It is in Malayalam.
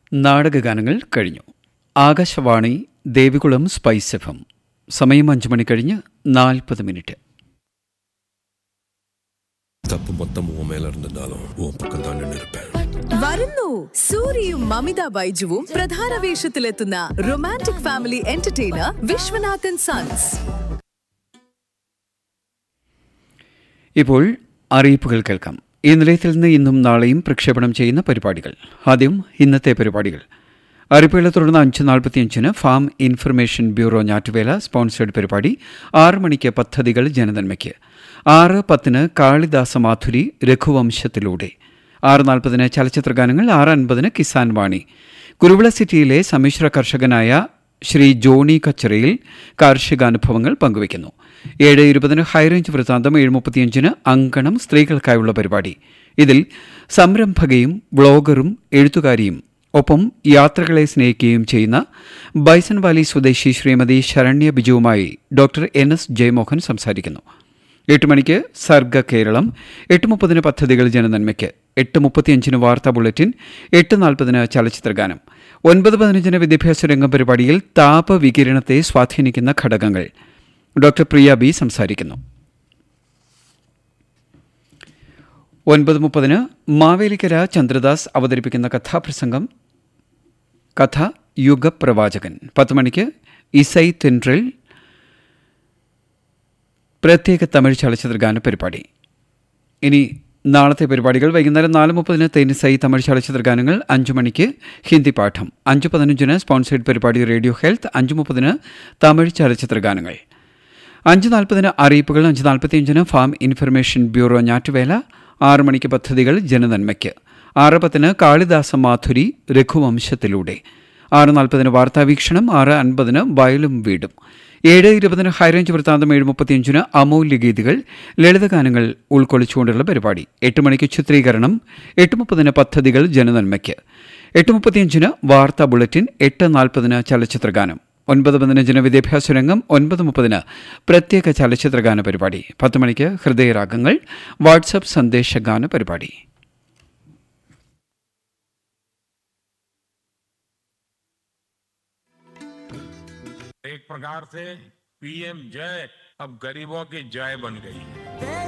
നാടകഗാനങ്ങൾ കഴിഞ്ഞു Akashvani Devikulam spice F M സമയം അഞ്ചു മണി കഴിഞ്ഞ് നാൽപ്പത് മിനിറ്റ് தப்பு மொத்தம் உன் மேல இருந்திருந்தாலும் உன் பக்கம் தான் நின்று இருப்பேன் വരുന്നു സൂര്യയും മമിത ബൈജുവും പ്രധാന വേഷത്തിലെത്തുന്ന romantic family entertainer Vishwanathan sons ഇപ്പോൾ അറിയിപ്പുകൾ കേൾക്കാം ഈ നിലയത്തിൽ നിന്ന് ഇന്നും നാളെയും പ്രക്ഷേപണം ചെയ്യുന്ന പരിപാടികൾ ആദ്യം ഇന്നത്തെ പരിപാടികൾ അറിയിപ്പുകളെ തുടർന്ന് അഞ്ച് നാൽപ്പത്തിയഞ്ചിന് ഫാം ഇൻഫർമേഷൻ ബ്യൂറോ ഞാറ്റുവേല സ്പോൺസേഡ് പരിപാടി ആറ് മണിക്ക് പദ്ധതികൾ ജനനന്മയ്ക്ക് ആറ് പത്തിന് കാളിദാസ മാധുരി രഘുവംശത്തിലൂടെ ആറ് നാൽപ്പതിന് ചലച്ചിത്ര ഗാനങ്ങൾ ആറ് അൻപതിന് കിസാൻ വാണി കുരുവിള സിറ്റിയിലെ സമ്മിശ്ര കർഷകനായ ശ്രീ ജോണി കച്ചറയിൽ കാർഷികാനുഭവങ്ങൾ പങ്കുവയ്ക്കുന്നു ഏഴ് ഇരുപതിന് ഹൈറേഞ്ച് വൃത്താന്തം ഏഴ് മുപ്പത്തിയഞ്ചിന് അങ്കണം സ്ത്രീകൾക്കായുള്ള പരിപാടി ഇതിൽ സംരംഭകയും ബ്ലോഗറും എഴുത്തുകാരിയും ഒപ്പം യാത്രകളെ സ്നേഹിക്കുകയും ചെയ്യുന്ന ബൈസൺ വാലി സ്വദേശി ശ്രീമതി ശരണ്യ ബിജുവുമായി ഡോക്ടർ എൻ എസ് ജയമോഹൻ സംസാരിക്കുന്നു എട്ട് മണിക്ക് സർഗ കേരളം എട്ട് മുപ്പതിന് പദ്ധതികൾ ജനനന്മയ്ക്ക് എട്ട് മുപ്പത്തിയഞ്ചിന് വാർത്താ ബുള്ളറ്റിൻ എട്ട് നാൽപ്പതിന് ചലച്ചിത്ര ഗാനം ഒൻപത് പതിനഞ്ചിന് വിദ്യാഭ്യാസ രംഗം പരിപാടിയിൽ താപവികിരണത്തെ സ്വാധീനിക്കുന്ന ഘടകങ്ങൾ ഡോക്ടർ പ്രിയ ബി സംസാരിക്കുന്നു ഒൻപത് മുപ്പതിന് മാവേലിക്കര ചന്ദ്രദാസ് അവതരിപ്പിക്കുന്ന കഥാപ്രസംഗം കഥ യുഗപ്രവാചകൻ പത്ത് മണിക്ക് ഇസൈ തെൻട്രൽ പ്രത്യേക തമിഴ് ചലച്ചിത്ര ഗാന പരിപാടി ഇനി നാളത്തെ പരിപാടികൾ വൈകുന്നേരം നാല് മുപ്പതിന് തേനിസൈ തമിഴ് ചലച്ചിത്ര ഗാനങ്ങൾ അഞ്ചു മണിക്ക് ഹിന്ദി പാഠം അഞ്ച് പതിനഞ്ചിന് സ്പോൺസേഡ് പരിപാടി റേഡിയോ ഹെൽത്ത് അഞ്ച് മുപ്പതിന് തമിഴ് ചലച്ചിത്ര ഗാനങ്ങൾ അഞ്ച് നാൽപ്പതിന് അറിയിപ്പുകൾ അഞ്ച് നാൽപ്പത്തിയഞ്ചിന് ഫാം ഇൻഫർമേഷൻ ബ്യൂറോ ഞാറ്റുവേല ആറ് മണിക്ക് പദ്ധതികൾ ജനനന്മയ്ക്ക് ആറ് പത്തിന് കാളിദാസ മാധുരി രഘുവംശത്തിലൂടെ ആറ് നാൽപ്പതിന് വാർത്താവീക്ഷണം ആറ് അൻപതിന് വയലും വീടും ഏഴ് ഇരുപതിന് ഹൈറേഞ്ച് വൃത്താന്തം ഏഴ് മുപ്പത്തിയഞ്ചിന് അമൂല്യ ഗീതികൾ ലളിതഗാനങ്ങൾ ഉൾക്കൊള്ളിച്ചുകൊണ്ടുള്ള പരിപാടി എട്ട് മണിക്ക് ചിത്രീകരണം എട്ട് മുപ്പതിന് പദ്ധതികൾ ജനനന്മയ്ക്ക് എട്ട് മുപ്പത്തിയഞ്ചിന് വാർത്താ ബുള്ളറ്റിൻ എട്ട് നാൽപ്പതിന് ചലച്ചിത്ര ഗാനം ഒൻപത് പതിനഞ്ചിന് വിദ്യാഭ്യാസ രംഗം ഒൻപത് മുപ്പതിന് പ്രത്യേക ചലച്ചിത്ര ഗാന പരിപാടി പത്ത് മണിക്ക് ഹൃദയരാഗങ്ങൾ വാട്സപ്പ് സന്ദേശഗാന പരിപാടി एक प्रकार से पीएम जय अब गरीबों की जय बन गई है